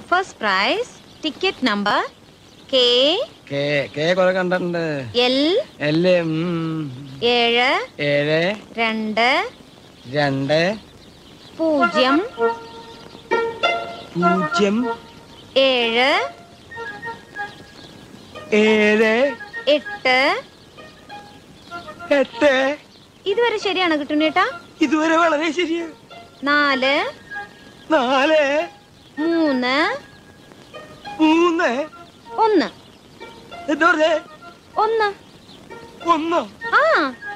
first prize ticket number K K K കുറെ കണ്ടിട്ടുണ്ട് L L ഉം, ഏഴ് ഏഴ് രണ്ട് രണ്ട് പൂജ്യം പൂജ്യം ഏഴ് ഏഴ് എട്ട് എട്ട് ഇതുവരെ ശരിയാണ് കിട്ടുന്നേട്ടാ ഇതുവരെ വളരെ ശരിയാ നാല് നാല് മൂന്ന് മൂന്ന് ഒന്ന് എന്താ പറഞ്ഞേ ഒന്ന് ഒന്നോ ആ